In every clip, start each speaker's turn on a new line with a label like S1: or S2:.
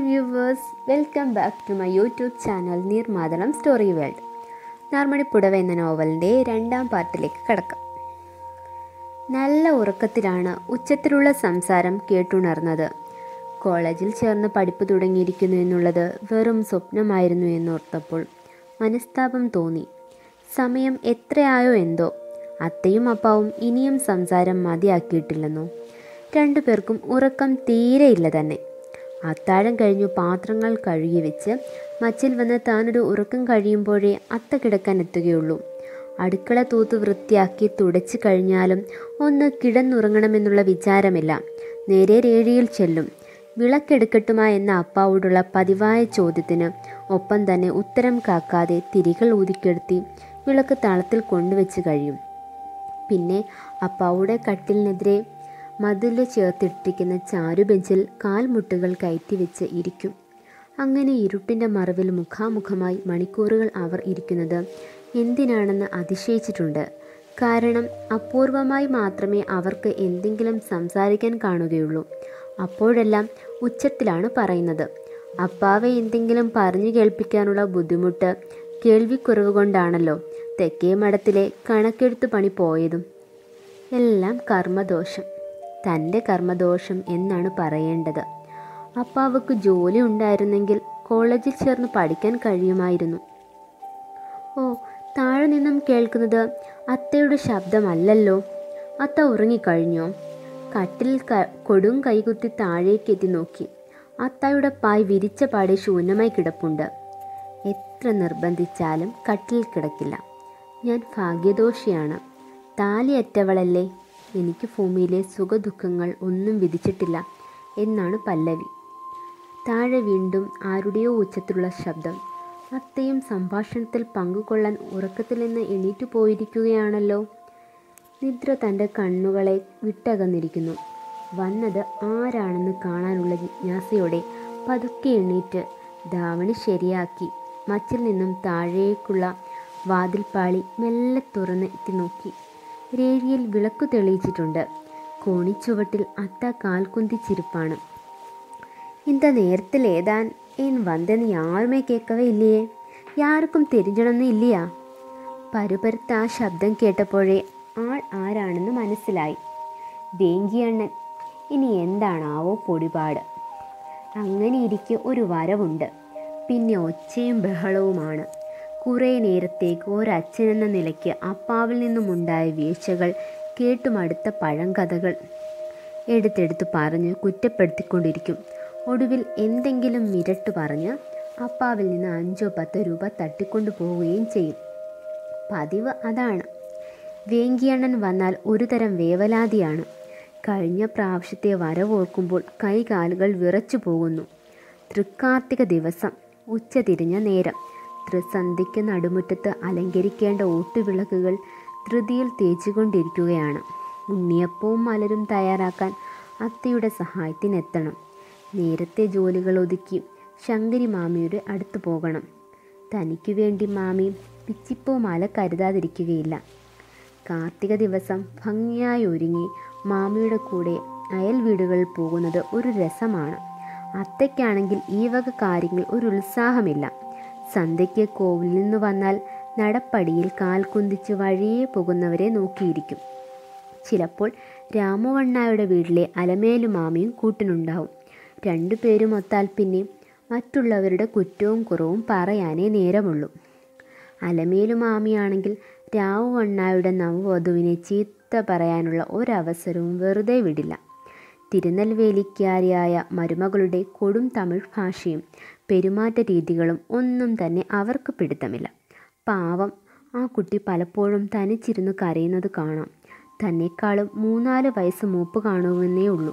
S1: viewers welcome back to my YouTube channel നീർമാതളം story world നാർമണിപ്പുടവ എന്ന നോവലിൻ്റെ രണ്ടാം പാർട്ടിലേക്ക് കടക്കാം നല്ല ഉറക്കത്തിലാണ് ഉച്ചത്തിലുള്ള സംസാരം കേട്ടുണർന്നത് കോളേജിൽ ചേർന്ന് പഠിപ്പ് തുടങ്ങിയിരിക്കുന്നു എന്നുള്ളത് വെറും സ്വപ്നമായിരുന്നു എന്നോർത്തപ്പോൾ മനസ്താപം തോന്നി സമയം എത്രയായോ എന്തോ അത്തയും അപ്പാവും ഇനിയും സംസാരം മതിയാക്കിയിട്ടില്ലെന്നോ രണ്ടുപേർക്കും ഉറക്കം തീരെയില്ല തന്നെ അത്താഴം കഴിഞ്ഞു പാത്രങ്ങൾ കഴുകി വെച്ച് മച്ചിൽ വന്ന് താനൊരു ഉറക്കം കഴിയുമ്പോഴേ അത്ത കിടക്കാൻ എത്തുകയുള്ളൂ അടുക്കള തൂത്ത് വൃത്തിയാക്കി തുടച്ചു കഴിഞ്ഞാലും ഒന്ന് കിടന്നുറങ്ങണമെന്നുള്ള വിചാരമില്ല നേരെ രേഴിയിൽ ചെല്ലും വിളക്കെടുക്കട്ടുമാ എന്ന അപ്പാവോടുള്ള പതിവായ ചോദ്യത്തിന് ഒപ്പം തന്നെ ഉത്തരം കാക്കാതെ തിരികൾ ഊതിക്കെടുത്തി വിളക്ക് താളത്തിൽ കൊണ്ടുവച്ച് കഴിയും പിന്നെ അപ്പാവുടെ കട്ടിലിനെതിരെ മതില് ചേർത്തിട്ടിരിക്കുന്ന ചാരുബെഞ്ചിൽ കാൽമുട്ടുകൾ കയറ്റി വെച്ച് ഇരിക്കും അങ്ങനെ ഇരുട്ടിൻ്റെ മറവിൽ മുഖാമുഖമായി മണിക്കൂറുകൾ അവർ ഇരിക്കുന്നത് എന്തിനാണെന്ന് അതിശയിച്ചിട്ടുണ്ട് കാരണം അപൂർവമായി മാത്രമേ അവർക്ക് എന്തെങ്കിലും സംസാരിക്കാൻ കാണുകയുള്ളൂ അപ്പോഴെല്ലാം ഉച്ചത്തിലാണ് പറയുന്നത് അപ്പാവെ എന്തെങ്കിലും പറഞ്ഞു കേൾപ്പിക്കാനുള്ള ബുദ്ധിമുട്ട് കേൾവിക്കുറവ് കൊണ്ടാണല്ലോ തെക്കേ മഠത്തിലെ കണക്കെഴുത്ത് പണി പോയതും എല്ലാം കർമ്മദോഷം തൻ്റെ കർമ്മദോഷം എന്നാണ് പറയേണ്ടത് അപ്പാവക്ക് ജോലി ഉണ്ടായിരുന്നെങ്കിൽ കോളേജിൽ ചേർന്ന് പഠിക്കാൻ കഴിയുമായിരുന്നു ഓ താഴെ നിന്നും കേൾക്കുന്നത് അത്തയുടെ ശബ്ദമല്ലല്ലോ അത്ത ഉറങ്ങിക്കഴിഞ്ഞോ കട്ടിൽ ക കൊടും കൈകുത്തി താഴേക്ക് എത്തി നോക്കി അത്തായുടെ പായ് വിരിച്ച പാടെ ശൂന്യമായി കിടപ്പുണ്ട് എത്ര നിർബന്ധിച്ചാലും കട്ടിൽ കിടക്കില്ല ഞാൻ ഭാഗ്യദോഷിയാണ് താലിയറ്റവളല്ലേ എനിക്ക് ഭൂമിയിലെ സുഖദുഃഖങ്ങൾ ഒന്നും വിധിച്ചിട്ടില്ല എന്നാണ് പല്ലവി താഴെ വീണ്ടും ആരുടെയോ ഉച്ചത്തിലുള്ള ശബ്ദം അത്തയും സംഭാഷണത്തിൽ പങ്കുകൊള്ളാൻ ഉറക്കത്തിൽ നിന്ന് എണീറ്റു പോയിരിക്കുകയാണല്ലോ നിദ്ര തൻ്റെ കണ്ണുകളെ വിട്ടകന്നിരിക്കുന്നു വന്നത് ആരാണെന്ന് കാണാനുള്ള ജിജ്ഞാസയോടെ പതുക്കെ എണീറ്റ് ധാവണി ശരിയാക്കി മച്ചിൽ നിന്നും താഴേക്കുള്ള വാതിൽപ്പാളി മെല്ലെ തുറന്ന് എത്തി നോക്കി രേഴിയിൽ വിളക്കു തെളിയിച്ചിട്ടുണ്ട് കോണിച്ചുവട്ടിൽ അത്ത കാൽകുന്തിച്ചിരിപ്പാണ് இந்த நேரத்தில் ஏதான் என் வந்தேன்னு யாருமே கேட்கவே இல்லையே யாருக்கும் தெரிஞ்சണമെന്ന് ഇല്ലയാ പരുപരുത്ത ആ ശബ്ദം കേട്ടപ്പോഴേ ആൾ ആരാണെന്ന് മനസ്സിലായി വേങ്കിയണ്ണൻ ഇനി എന്താണാവോ പൊടിപാട് അങ്ങനെ ഇരിക്കെ ഒരു വരവുണ്ട് പിന്നെ ഒച്ചയും ബഹളവുമാണ് കുറേ നേരത്തേക്ക് ഒരച്ഛനെന്ന നിലയ്ക്ക് അപ്പാവിൽ നിന്നുമുണ്ടായ വീഴ്ചകൾ കേട്ടുമടുത്ത പഴങ്കഥകൾ എടുത്തെടുത്ത് പറഞ്ഞ് കുറ്റപ്പെടുത്തിക്കൊണ്ടിരിക്കും ഒടുവിൽ എന്തെങ്കിലും മിരട്ട് പറഞ്ഞ് അപ്പാവിൽ നിന്ന് അഞ്ചോ പത്തോ രൂപ തട്ടിക്കൊണ്ടു പോവുകയും ചെയ്യും പതിവ് അതാണ് വേങ്കിയണ്ണൻ വന്നാൽ ഒരു തരം വേവലാതിയാണ് കഴിഞ്ഞ പ്രാവശ്യത്തെ വരവോർക്കുമ്പോൾ കൈകാലുകൾ വിറച്ചു പോകുന്നു തൃക്കാർത്തിക ദിവസം ഉച്ച തിരിഞ്ഞ നേരം ത്രിസന്ധിക്ക് നടുമുറ്റത്ത് അലങ്കരിക്കേണ്ട ഓട്ടുവിളക്കുകൾ ധൃതിയിൽ തേച്ചുകൊണ്ടിരിക്കുകയാണ് ഉണ്ണിയപ്പവും മലരും തയ്യാറാക്കാൻ അത്തയുടെ സഹായത്തിനെത്തണം നേരത്തെ ജോലികൾ ഒതുക്കി ശങ്കരി മാമിയുടെ അടുത്ത് പോകണം തനിക്കു വേണ്ടി മാമി പിച്ചിപ്പോ മാല കരുതാതിരിക്കുകയില്ല കാർത്തിക ദിവസം ഭംഗിയായി ഒരുങ്ങി മാമിയുടെ കൂടെ അയൽ വീടുകളിൽ പോകുന്നത് ഒരു രസമാണ് അത്തയ്ക്കാണെങ്കിൽ ഈ വക കാര്യങ്ങൾ ഒരു ഉത്സാഹമില്ല സന്ധ്യയ്ക്ക് കോവിലിൽ നിന്ന് വന്നാൽ നടപ്പടിയിൽ കാൽ കുന്തിച്ച് വഴിയെ പോകുന്നവരെ നോക്കിയിരിക്കും ചിലപ്പോൾ രാമവണ്ണായുടെ വീട്ടിലെ അലമേലു മാമിയും കൂട്ടിനുണ്ടാവും രണ്ടുപേരും ഒത്താൽ പിന്നെ മറ്റുള്ളവരുടെ കുറ്റവും കുറവും പറയാനേ നേരമുള്ളൂ അലമേലു മാമിയാണെങ്കിൽ രാവുവണ്ണായുടെ നവവധുവിനെ ചീത്ത പറയാനുള്ള ഒരവസരവും വെറുതെ വിടില്ല തിരുനെൽവേലിക്കാരിയായ മരുമകളുടെ കൊടും തമിഴ് ഭാഷയും പെരുമാറ്റ രീതികളും ഒന്നും തന്നെ അവർക്ക് പിടുത്തമില്ല പാവം ആ കുട്ടി പലപ്പോഴും തനിച്ചിരുന്ന് കരയുന്നത് കാണാം തന്നെക്കാളും മൂന്നാല് വയസ്സ് മൂപ്പ് കാണുമെന്നേ ഉള്ളൂ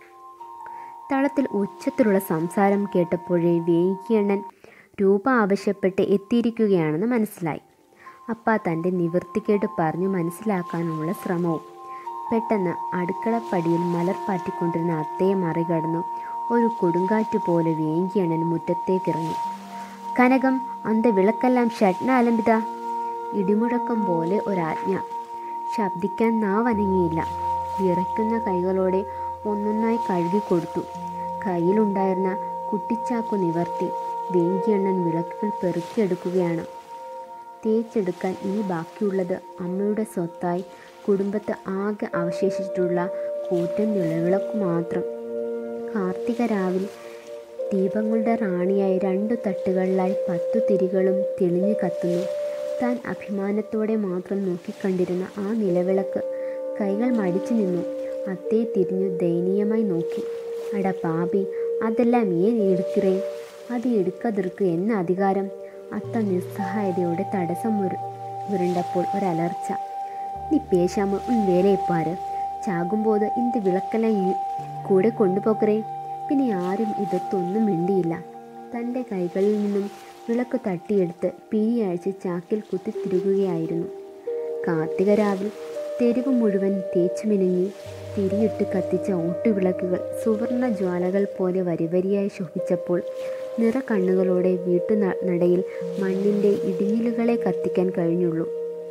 S1: തളത്തിൽ ഉച്ചത്തിലുള്ള സംസാരം കേട്ടപ്പോഴേ വേങ്കിയണ്ണൻ രൂപ ആവശ്യപ്പെട്ട് എത്തിയിരിക്കുകയാണെന്ന് മനസ്സിലായി അപ്പ തൻ്റെ നിവൃത്തിക്കേട് പറഞ്ഞു മനസ്സിലാക്കാനുള്ള ശ്രമവും പെട്ടെന്ന് അടുക്കളപ്പടിയിൽ മലർ പാറ്റിക്കൊണ്ടിരുന്ന അത്തയെ മറികടന്നു ഒരു കൊടുങ്കാറ്റ് പോലെ വേങ്കിയണ്ണൻ മുറ്റത്തേക്കിറങ്ങി കനകം അന്ത വിളക്കെല്ലാം ഷഡ്ന അലംബിത ഇടിമുഴക്കം പോലെ ഒരാജ്ഞ ശബ്ദിക്കാൻ നാവനങ്ങിയില്ല വിറയ്ക്കുന്ന കൈകളോടെ ഒന്നൊന്നായി കഴുകി കൊടുത്തു കയ്യിലുണ്ടായിരുന്ന കുട്ടിച്ചാക്കു നിവർത്തി വേങ്കിയണ്ണൻ വിളക്കുകൾ പെറുക്കിയെടുക്കുകയാണ് തേച്ചെടുക്കാൻ ഇനി ബാക്കിയുള്ളത് അമ്മയുടെ സ്വത്തായി കുടുംബത്ത് ആകെ അവശേഷിച്ചിട്ടുള്ള കൂറ്റൻ നിലവിളക്കു മാത്രം കാർത്തിക രാവിൽ ദീപങ്ങളുടെ റാണിയായി രണ്ടു തട്ടുകളിലായി പത്തു തിരികളും തെളിഞ്ഞു കത്തുന്നു താൻ അഭിമാനത്തോടെ മാത്രം നോക്കിക്കണ്ടിരുന്ന ആ നിലവിളക്ക് കൈകൾ മടിച്ചു നിന്നു അത്തേ തിരിഞ്ഞു ദയനീയമായി നോക്കി അട പാപി അതെല്ലാം ഏൻ എടുக்கிறേ അത് എടുക്കതിർക്ക് എന്ന അധികാരം അത്ത നിസ്സഹായതയോടെ തടസ്സം മുരു ഉരുണ്ടപ്പോൾ ഒരലർച്ച നീ പേശാമ ഉൻ വേലയിപ്പാര് ചാകുമ്പോത് ഇന്ത് വിളക്കെല്ലാം ഈ കൂടെ കൊണ്ടുപോകറേ പിന്നെ ആരും ഇതൊത്തൊന്നും മിണ്ടിയില്ല തൻ്റെ കൈകളിൽ നിന്നും വിളക്ക് തട്ടിയെടുത്ത് പിരിയഴിച്ച് ചാക്കിൽ കുത്തി തിരുകുകയായിരുന്നു കാർത്തിക രാവിൽ തെരുവ് മുഴുവൻ തേച്ചു മിനുങ്ങി തിരിയിട്ട് കത്തിച്ച ഓട്ടുവിളക്കുകൾ സുവർണ ജ്വാലകൾ പോലെ വരിവരിയായി ശോഭിച്ചപ്പോൾ നിറകണ്ണുകളോടെ വീട്ടു നടയിൽ മണ്ണിൻ്റെ ഇടിഞ്ഞിലുകളെ കത്തിക്കാൻ കഴിഞ്ഞുള്ളൂ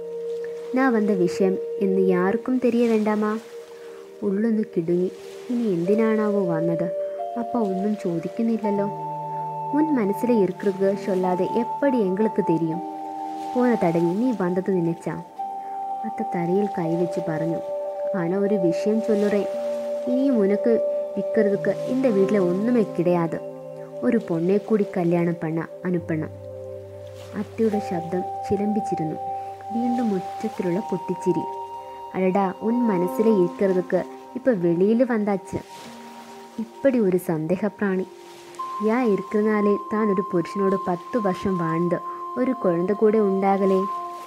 S1: നാ വന്ന വിഷയം എന്ന് യാർക്കും തെരിയ വേണ്ടാമാ ഉള്ളൊന്ന് കിടുങ്ങി ഇനി എന്തിനാണാവോ വന്നത് അപ്പ ഒന്നും ചോദിക്കുന്നില്ലല്ലോ മുൻ മനസ്സിലെ ഇരിക്കുന്നത് ചൊല്ലാതെ എപ്പടി എങ്ങൾക്ക് തെരിയും പോന തടവി നീ വന്നത് നിനച്ചാ അത്ത തലയിൽ കൈവച്ച് പറഞ്ഞു ആന ഒരു വിഷയം ചൊല്ലുറേ ഇനിയും ഉനക്ക് വിക്കറുതുക്ക് എൻ്റെ വീട്ടിലെ ഒന്നുമേ കിടയാത് ഒരു പൊണ്ണെ കൂടി കല്യാണം പണ്ണ അനുപ്പണ്ണ അത്തയുടെ ശബ്ദം ചിലമ്പിച്ചിരുന്നു വീണ്ടും ഉച്ചത്തിലുള്ള പൊട്ടിച്ചിരി അടടാ ഉൻ മനസ്സിലെ ഇരിക്കറുതുക്ക് ഇപ്പൊ വെളിയിൽ വന്നാച്ച് ഇപ്പടി ഒരു സന്ദേഹപ്രാണി യാ ഇരിക്കുന്നാലേ താൻ ഒരു പുരുഷനോട് പത്തു വർഷം വാഴ്ന്നത് ഒരു കുഴന്ത കൂടെ ഉണ്ടാകലേ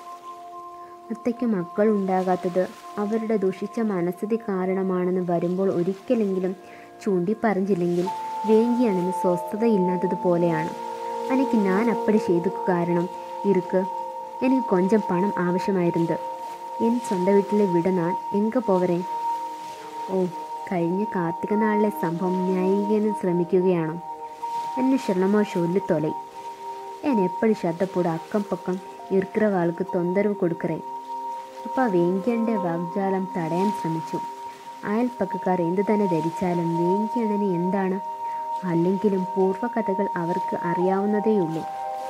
S1: അത്തയ്ക്ക് മക്കൾ ഉണ്ടാകാത്തത് അവരുടെ ദുഷിച്ച മനസ്ഥിതി കാരണമാണെന്ന് വരുമ്പോൾ ഒരിക്കലെങ്കിലും ചൂണ്ടി പറഞ്ഞില്ലെങ്കിൽ വേങ്കിയാണെന്ന് സ്വസ്ഥതയില്ലാത്തതുപോലെയാണ് എനിക്ക് ഞാൻ അപ്പടി ചെയ്തു കാരണം ഇருக்கு എനിക്ക് കൊഞ്ചം പണം ആവശ്യമായിരുന്നത് എൻ സ്വന്തം വീട്ടിലെ വിട ഞാൻ എങ്ക പോവരേ ഓ കഴിഞ്ഞ കാർത്തിക നാളിലെ സംഭവം ന്യായീകരിക്കാൻ ശ്രമിക്കുകയാണോ എന്നെ ശരണമോ ചൊല്ലി തൊലൈ എന്നെ എപ്പടി ശ്രദ്ധപ്പോട് അക്കം പക്കം ഇറുക്കിറവാൾക്ക് തൊന്തരവ് കൊടുക്കറേ അപ്പ വേങ്കിയൻ്റെ വാഗ്ജാലം തടയാൻ ശ്രമിച്ചു അയൽപ്പക്കക്കാർ എന്തു തന്നെ ധരിച്ചാലും വേങ്കിയണ്ണന് എന്താണ് അല്ലെങ്കിലും പൂർവ്വകഥകൾ അവർക്ക് അറിയാവുന്നതേയുള്ളൂ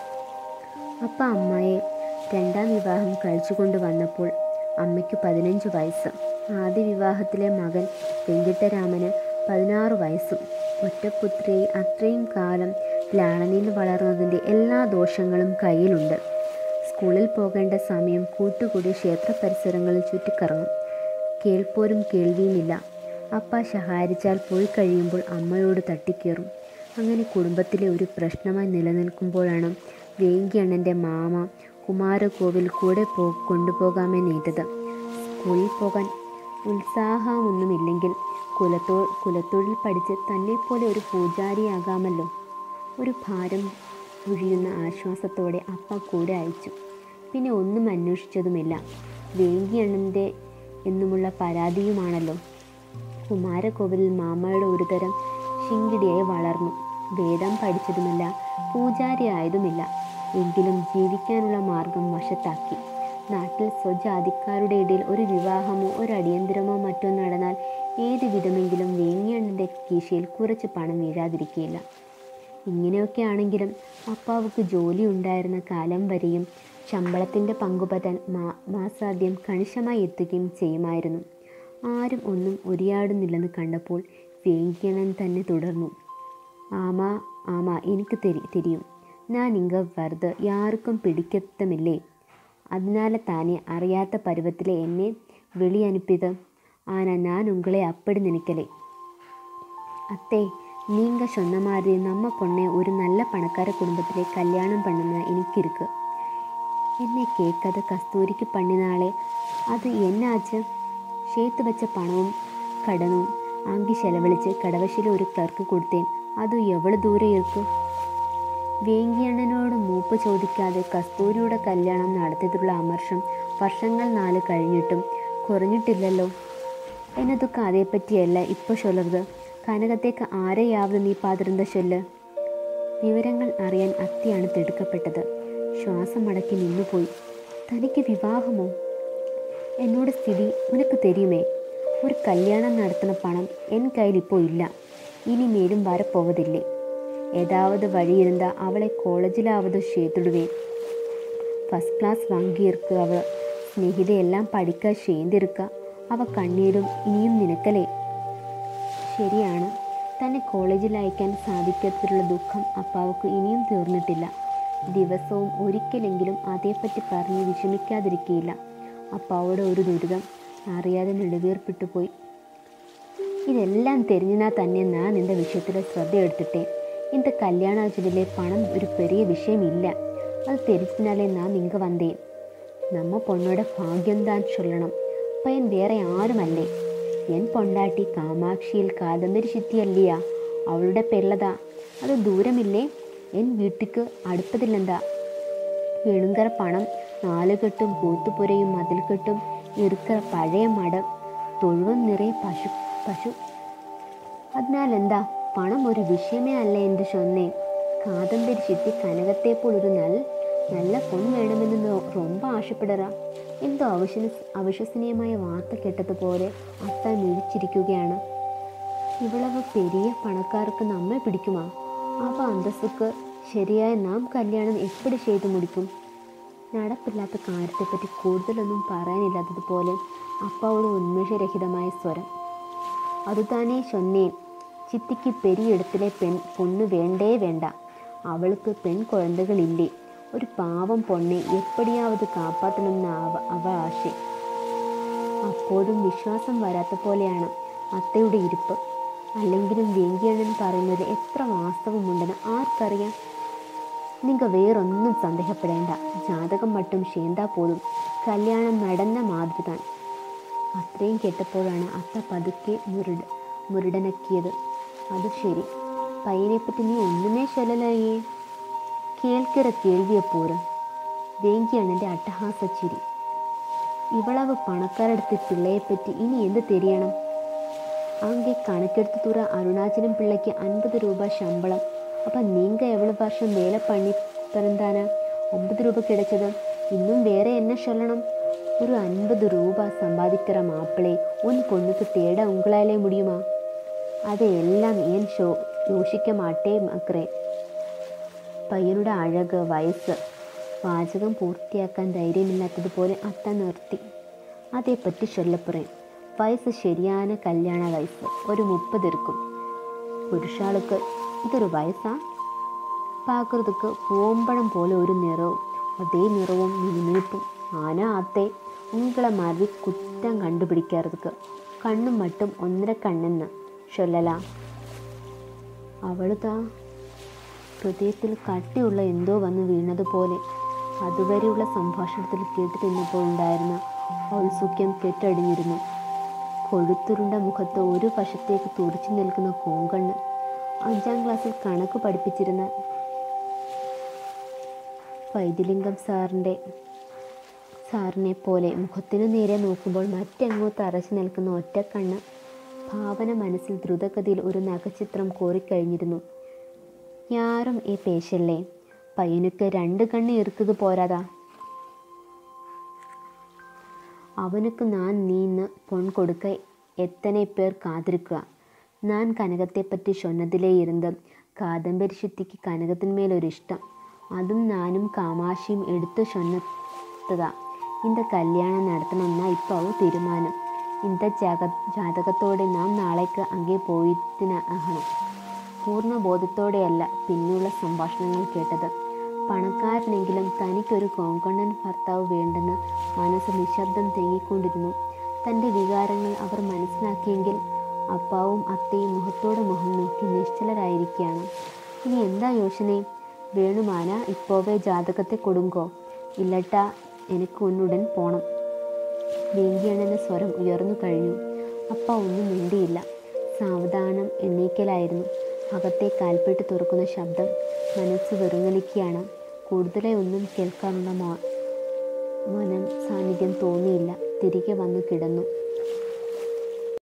S1: അപ്പ അമ്മയെ രണ്ടാം വിവാഹം കഴിച്ചുകൊണ്ട് വന്നപ്പോൾ അമ്മയ്ക്ക് പതിനഞ്ച് വയസ്സ് ആദ്യ വിവാഹത്തിലെ മകൻ വെങ്കിട്ടരാമന് പതിനാറ് വയസ്സും ഒറ്റപുത്രിയെ അത്രയും കാലം ലാളനയിൽ വളർന്നതിൻ്റെ എല്ലാ ദോഷങ്ങളും കയ്യിലുണ്ട് സ്കൂളിൽ പോകേണ്ട സമയം കൂട്ടുകൂടി ക്ഷേത്ര പരിസരങ്ങളിൽ ചുറ്റിക്കറങ്ങും കേൾപ്പോരും കേൾവിയുമില്ല അപ്പ ശഹാരിച്ചാൽ പോയി കഴിയുമ്പോൾ അമ്മയോട് തട്ടിക്കേറും അങ്ങനെ കുടുംബത്തിലെ ഒരു പ്രശ്നമായി നിലനിൽക്കുമ്പോഴാണ് വേങ്കിയണ്ണൻ്റെ മാമ കുമാരകോവിൽ കൂടെ പോ കൊണ്ടുപോകാമെന്നേറ്റത് സ്കൂളിൽ പോകാൻ ഉത്സാഹമൊന്നുമില്ലെങ്കിൽ കുലത്തോ കുലത്തൊഴിൽ പഠിച്ച് തന്നെപ്പോലെ ഒരു പൂജാരിയാകാമല്ലോ ഒരു ഭാരം ഒഴിയുന്ന ആശ്വാസത്തോടെ അപ്പ കൂടെ അയച്ചു പിന്നെ ഒന്നും അന്വേഷിച്ചതുമില്ല വേങ്കിയണ്ണൻ്റെ എന്നുമുള്ള പരാതിയുമാണല്ലോ കുമാരകോവിലിൽ മാമയുടെ ഒരു തരം ശിങ്കിടിയായി വളർന്നു വേദം പഠിച്ചതുമില്ല പൂജാരിയായതുമില്ല എങ്കിലും ജീവിക്കാനുള്ള മാർഗം വശത്താക്കി നാട്ടിൽ സ്വജാതിക്കാരുടെ ഇടയിൽ ഒരു വിവാഹമോ ഒരു അടിയന്തരമോ മറ്റോ നടന്നാൽ ഏത് വിധമെങ്കിലും വേങ്ങിയണ്ണൻ്റെ കീശയിൽ കുറച്ച് പണം വീഴാതിരിക്കുകയില്ല ഇങ്ങനെയൊക്കെ ആണെങ്കിലും അപ്പാവുക്ക് ജോലി ഉണ്ടായിരുന്ന കാലം വരെയും ശമ്പളത്തിൻ്റെ പങ്കുപറ്റാൻ മാ മാസാദ്യം കണിശമായി എത്തുകയും ചെയ്യുമായിരുന്നു ആരും ഒന്നും ഉരിയാടുന്നില്ലെന്ന് കണ്ടപ്പോൾ വേങ്കിയണ്ണൻ തന്നെ തുടർന്നു ആമാ ആമാ എനിക്ക് തെരി തെരിയും ഞാൻ ഇങ്ക വെറുതെ യാർക്കും പിടിക്കത്തമില്ലേ അതിനാൽ താനെ അറിയാത്ത പരുവത്തിലെ എന്നെ വെളിയനുപ്പിയത് ആന ഞാൻ ഉങ്ങളെ അപ്പടി നിനക്കലേ അത്തേ നീങ്ക சொன்னமாதிரி നമ്മ പൊണ്ണെ ഒരു നല്ല പണക്കാര കുടുംബത്തിലെ കല്യാണം പണ്ണുന്ന എനിക്കിருக்கு എന്നെ കേൾക്കാതെ കസ്തൂരിക്ക് പണിനാളെ അത് എന്നാച്ച് ഷേത്ത് വെച്ച പണവും കടനും ആങ്കി ചെലവഴിച്ച് കടവശിലെ ഒരു ക്ലർക്ക് കൊടുത്തേൻ അത് എവള് ദൂരെ ഇരിക്കും വേങ്കിയണ്ണനോട് മൂപ്പ് ചോദിക്കാതെ കസ്തൂരിയുടെ കല്യാണം നടത്തിയതുള്ള അമർഷം വർഷങ്ങൾ നാല് കഴിഞ്ഞിട്ടും കുറഞ്ഞിട്ടില്ലല്ലോ എന്നതൊക്കെ അതേപ്പറ്റിയല്ല ഇപ്പോൾ ചൊല്ലരുത് കനകത്തേക്ക് ആരെയാവത് നീ പാതിരുന്ന ചൊല്ല് വിവരങ്ങൾ അറിയാൻ അത്തിയാണ് തിടുക്കപ്പെട്ടത് ശ്വാസം അടക്കി നിന്നുപോയി തനിക്ക് വിവാഹമോ എന്നോട് സ്ഥിതി നിനക്ക് തരുമേ ഒരു കല്യാണം നടത്തുന്ന പണം എൻ കയ്യിൽ ഇപ്പോൾ ഇല്ല ഇനി മേലും വരപ്പോവതില്ലേ ஏதாவது வழி இருந்தா அவளை കോളേജിലാവത് சேர்த்துடுவேன் ഫസ്റ്റ് ക്ലാസ് വാങ്ങിയിരിക്കുക അവൾ സ്നേഹിതയെല്ലാം പഠിക്കാൻ ചെയ്തിരിക്ക അവ കണ്ണീരും ഇനിയും നിനക്കലേ ശരിയാണ് തന്നെ കോളേജിൽ അയക്കാൻ സാധിക്കാത്തതിലുള്ള ദുഃഖം അപ്പാവക്ക് ഇനിയും തീർന്നിട്ടില്ല ദിവസവും ഒരിക്കലെങ്കിലും അതേപ്പറ്റി പറഞ്ഞ് വിഷമിക്കാതിരിക്കുകയില്ല അപ്പാവോടെ ഒരു ദുരിതം അറിയാതെ നെടുവീർപ്പിട്ടു പോയി ഇതെല്ലാം தெரிஞ்சுனா തന്നെ ഞാൻ இந்த விஷயத்தில் ശ്രദ്ധ எடுத்துட்டேன் இந்த கல்யாணாச்சலிலே பணம் ஒரு பெரிய விஷயம் இல்லை அது தெரிஞ்சினாலே நான் இங்கே வந்தேன் நம்ம பொண்ணோட ഭാഗ്യംதான் சொல்லണം പയ്യൻ വേറെ ആരുമല്ലേ എൻ പൊണ്ടാട്ടി കാമാക്ഷിയിൽ കാദംബരി ചിത്തിയല്ലയാ അവളുടെ പെള്ളതാ അത് ദൂരമില്ലേ എൻ വീട്ടിക്ക് അടുപ്പതില്ലെന്താ വെളുങ്കര പണം നാലുകെട്ടും കൂത്തുപുരയും മതിൽക്കെട്ടും ഇറുക്കറ പഴയ മടം തൊഴുവം നിറയെ പശു പശു അതിനാൽ എന്താ പണം ഒരു വിഷയമേ അല്ല എൻ്റെ ചൊന്നേ കാദംബരി ചിത്തി കനകത്തെ പോലൊരു നൽ നല്ല പൊൺ വേണമെന്ന് നോ- ரொம்ப ആശപ്പെടുക എന്തോ അവിശ്വ അവിശ്വസനീയമായ വാർത്ത കേട്ടതുപോലെ അത്താൻ മിഴിച്ചിരിക്കുകയാണ് ഇവളവ് പെരിയ പണക്കാർക്ക് നമ്മെ പിടിക്കുമാ അവ അന്തസ്സുക്ക് ശരിയായ നാം കല്യാണം എപ്പടി ചെയ്തു മുടിക്കും നടപ്പില്ലാത്ത കാര്യത്തെപ്പറ്റി കൂടുതലൊന്നും പറയാനില്ലാത്തതുപോലെ അപ്പാവോട് ഉന്മേഷരഹിതമായ സ്വരം അതുതാനേ ചൊന്നേൻ ചിത്തിക്ക് പെരിയെടുത്തിലെ പെൺ പൊണ്ണ് വേണ്ടേ വേണ്ട അവൾക്ക് പെൺ കുഴന്തകളില്ലേ ഒരു പാവം പൊണ്ണെ എപ്പടിയാവത് കാപ്പാത്തണമെന്ന് അവ അവ ആശ അപ്പോഴും വിശ്വാസം വരാത്ത പോലെയാണ് അത്തയുടെ ഇരിപ്പ് അല്ലെങ്കിലും വെങ്കിയണ്ണൻ പറയുന്നത് എത്ര വാസ്തവമുണ്ടെന്ന് ആർക്കറിയാം നിങ്ങ വേറൊന്നും സന്ദേഹപ്പെടേണ്ട ജാതകം മട്ടും ചെയ്താ പോലും കല്യാണം നടന്ന മാതിരി താൻ അത്രയും കേട്ടപ്പോഴാണ് അത്ത പതുക്കെ മുരുട മുരുടനക്കിയത് അത് ശരി പയ്യനെപ്പറ്റി നീ ഒന്നുമേ ചൊല്ലലേ കേൾക്കിற കേൾവിയെ പോര് വേങ്കിയണ്ണൻ്റെ അട്ടഹാസ ചിരി ഇവളവ് പണക്കാരടുത്ത് പിള്ളയെപ്പറ്റി ഇനി എന്ത് തെരിയണം அங்கே கணக்கெடுத்து தூர அருணாச்சலம் பிள்ளைக்கு ஐம்பது ரூபாய் சம்பளம் அப்போ நீங்கள் எவ்வளோ வருஷம் வேலை பண்ணி பிறந்தானே ஐம்பது ரூபாய் கிடைச்சது இன்னும் வேற என்ன சொல்லணும் ஒரு ஐம்பது ரூபாய் சம்பாதிக்கிற மாப்பிள்ளை உன் பொண்ணுக்கு தேட உங்களாலே முடியுமா അതെല്ലാം ഞാൻ ഷോ യോഷിക്ക മാട്ടേ മക്രേ പയ്യനുടെ അഴക് വയസ്സ് വാചകം പൂർത്തിയാക്കാൻ ധൈര്യമില്ലാത്തതുപോലെ അത്ത നിർത്തി അതേപ്പറ്റി ചൊല്ലപ്പുറേൻ വയസ്സ് ശരിயான കല്യാണ വയസ്സ് ഒരു മുപ്പത് இருக்கும் പുരുഷാൾക്ക് ഇതൊരു വയസ്സാ പാക്കുറതുക്ക് പൂമ്പഴം പോലെ ഒരു നിറവും അതേ നിറവും മിനുമിനുപ്പും ആന ആത്തെ ഉങ്ങളെ മറി കുറ്റം കണ്ടുപിടിക്കാറതുക്ക് കണ്ണും മട്ടും ഒന്നര കണ്ണെന്ന് ചൊല്ലലാം അവളുതാ ഹൃദയത്തിൽ കട്ടിയുള്ള എന്തോ വന്ന് വീണതുപോലെ അതുവരെയുള്ള സംഭാഷണത്തിൽ കേട്ടു തിന്നപ്പോൾ ഉണ്ടായിരുന്ന ഔത്സുക്യം കെട്ടടിഞ്ഞിരുന്നു കൊഴുത്തുരുണ്ട മുഖത്ത് ഒരു വശത്തേക്ക് തുറച്ചു നിൽക്കുന്ന കോങ്കണ്ണ് അഞ്ചാം ക്ലാസ്സിൽ കണക്ക് പഠിപ്പിച്ചിരുന്ന വൈദ്യലിംഗം സാറിൻ്റെ സാറിനെ പോലെ മുഖത്തിനു നേരെ നോക്കുമ്പോൾ മറ്റെങ്ങോട്ട് അറച്ചു നിൽക്കുന്ന ഒറ്റക്കണ്ണ് ഭാവന മനസ്സിൽ ദ്രുതഗതിയിൽ ഒരു നഖചിത്രം കോറിക്കഴിഞ്ഞിരുന്നു യാരും ഈ പേശല്ലേ പയ്യനുക്ക് രണ്ട് കണ്ണ് ഇറുത്തത് പോരാതാ അവനുക്ക് ഞാൻ നീന്ന് പൊൺ കൊടുക്ക എത്തനെ പേർ കാതിരിക്കുക ഞാൻ കനകത്തെപ്പറ്റി ചൊന്നതിലേ ഇരുന്ന് കാദംബരി ശുദ്ധിക്ക് കനകത്തിന്മേലൊരിഷ്ടം അതും ഞാനും കാമാശിയും എടുത്തു ചൊന്നത്തതാ இந்த കല്യാണം നടത്തണമെന്നാ ഇപ്പോൾ അവ തീരുമാനം இந்த ജാഗ ജാതകത്തോടെ നാം നാളേക്ക് അങ്ങേ പോയിത്തിനാകണം പൂർണ്ണ ബോധത്തോടെയല്ല പിന്നെയുള്ള സംഭാഷണങ്ങൾ കേട്ടത് പണക്കാരനെങ്കിലും തനിക്കൊരു കോങ്കണ്ണൻ ഭർത്താവ് വേണ്ടെന്ന് മനസ്സ് നിശബ്ദം തേങ്ങിക്കൊണ്ടിരുന്നു തൻ്റെ വികാരങ്ങൾ അവർ മനസ്സിലാക്കിയെങ്കിൽ അപ്പാവും അത്തയും മുഖത്തോട് മുഖം നോക്കി നിശ്ചലരായിരിക്കുകയാണ് ഇനി എന്താ യോശനെ വേണുമാന ഇപ്പോവേ ജാതകത്തെ കൊടുങ്കോ ഇല്ലട്ടാ എനിക്ക് ഒന്നുടൻ പോണം വേങ്കിയണ്ണൻ്റെ സ്വരം ഉയർന്നു കഴിഞ്ഞു അപ്പ ഒന്നും മിണ്ടിയില്ല സാവധാനം എണ്ണീക്കലായിരുന്നു അകത്തെ കാൽപ്പെട്ട് തുറക്കുന്ന ശബ്ദം മനസ്സ് വെറുങ്ങലിക്കുകയാണ് കൂടുതലായി ഒന്നും കേൾക്കാനുള്ള മോ- മനം സാന്നിധ്യം തോന്നിയില്ല തിരികെ വന്നു കിടന്നു